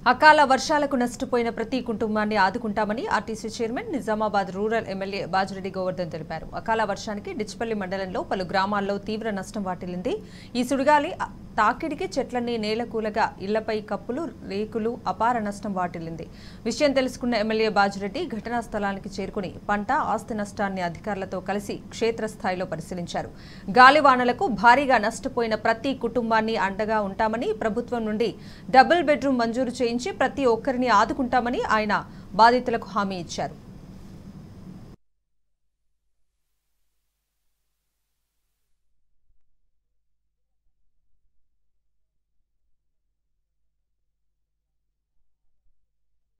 అకాల వర్షాలకు నష్టపోయిన ప్రతి కుటుంబాన్ని ఆదుకుంటామని RTC chairman Nizamabad rural MLA Bajireddy Govardhan తెలిపారు అకాల వర్షానికి డిచ్పల్లి మండలంలో పలు గ్రామాల్లో తీవ్ర నష్టం వాటిల్లింది ఈ సుడిగాలి అ- తాకిడికి చెట్లన్నీ నేలకూలగా ఇళ్లపై కప్పులు రేకులు అపార నష్టం వాటిల్లింది విషయం తెలుసుకున్న ఎమ్మెల్యే బాజిరెడ్డి ఘటనా స్థలానికి చేరుకుని పంట ఆస్తి నష్టాన్ని అధికారులతో కలిసి క్షేత్రస్థాయిలో పరిశీలించారు గాలివానలకు భారీగా నష్టపోయిన ప్రతి కుటుంబాన్ని అండగా ఉంటామని ప్రభుత్వం నుండి డబుల్ బెడ్రూమ్ మంజూరు చేయించి ప్రతి ఒక్కరిని ఆదుకుంటామని ఆయన బాధితులకు హామీ ఇచ్చారు